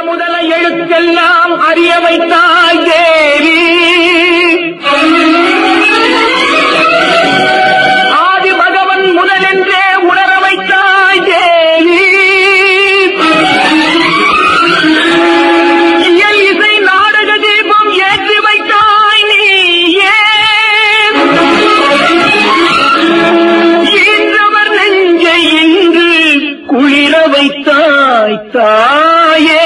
முதல எழுத்தெல்லாம் அறிய வைத்தாய் தேவி ஆதி பகவன் முதலென்றே உணர வைத்தாய் தேவி இயல் இசை நாடக தீபம் ஏற்றி வைத்தாய் நீயே ஈன்றவர் நெஞ்சை இன்று குளிர வைத்தாய் தாயே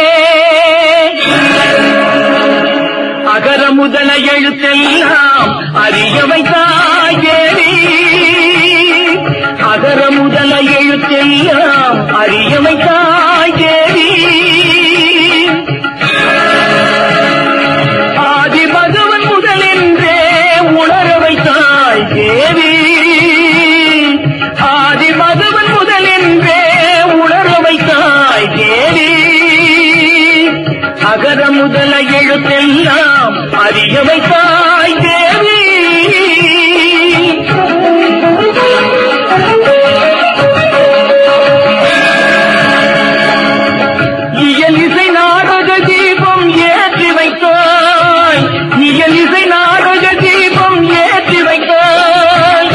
அகர முதல எழுத்தெல்லாம் அறிய வைத்தாய் தேவி அகர முதல எழுத்தெல்லாம் அறிய வைத்தாய் தேவி ஆதி பகவன் முதலென்றே உணர வைத்தாய் தேவி ஆதி பகவன் முதலென்றே உணர வைத்தாய் தேவி அகர முதல எழுத்தெல்லாம் அறிய வைத்தாய் தேவி இயல் இசை நாடக தீபம் ஏற்றி வைத்தாய் இயல் இசை நாடக தீபம் ஏற்றி வைத்தாய்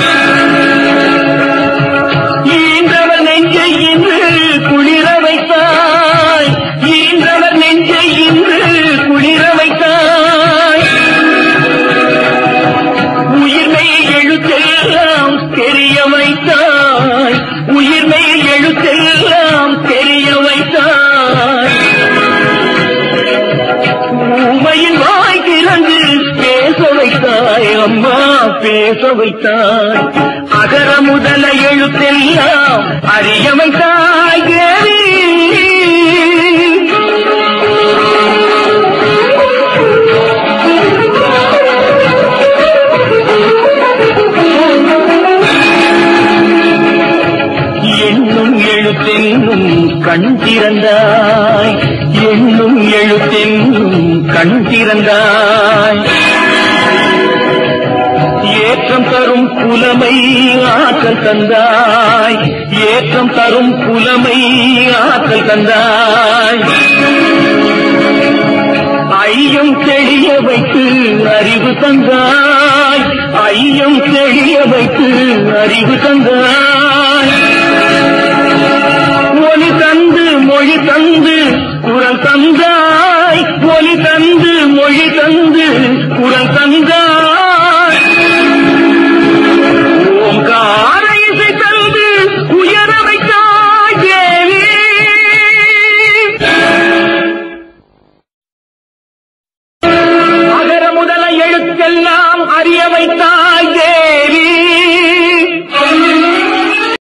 ஈன்றவர் நெஞ்சை இன்று குளிர வைத்தாய் ஈன்றவர் நெஞ்சை இன்று குளிர வைத்தாய் உயிர்மை எழுத்தெல்லாம் தெரிய வைத்தாய் உயிர்மை எழுத்தெல்லாம் தெரிய வைத்தாய் ஊமையின் வாய் திறந்து பேச வைத்தாய் அம்மா பேச வைத்தாய் அகர முதல எழுத்தெல்லாம் அறிய வைத்தாய் தேவி எண்ணும் எழுத்தென்னும் கண் திறந்தாய் எண்ணும் எழுத்தென்னும் கண் திறந்தாய் ஏற்றம் தரும் புலமை ஆற்றல் தந்தாய் ஏற்றம் தரும் புலமை ஆற்றல் தந்தாய் ஐயம் தெளிய வைத்து அறிவு தந்தாய் ஐயம் தெளிய வைத்து அறிவு தந்தாய் ஒலி தந்து மொழி தந்து குரல் தந்தாய் ஒலி தந்து மொழி தந்து குரல் தந்தாய் ஓங்கார இசை தந்து உயர வைத்தாய் தேவி அகர முதல எழுத்தெல்லாம் அறிய வைத்த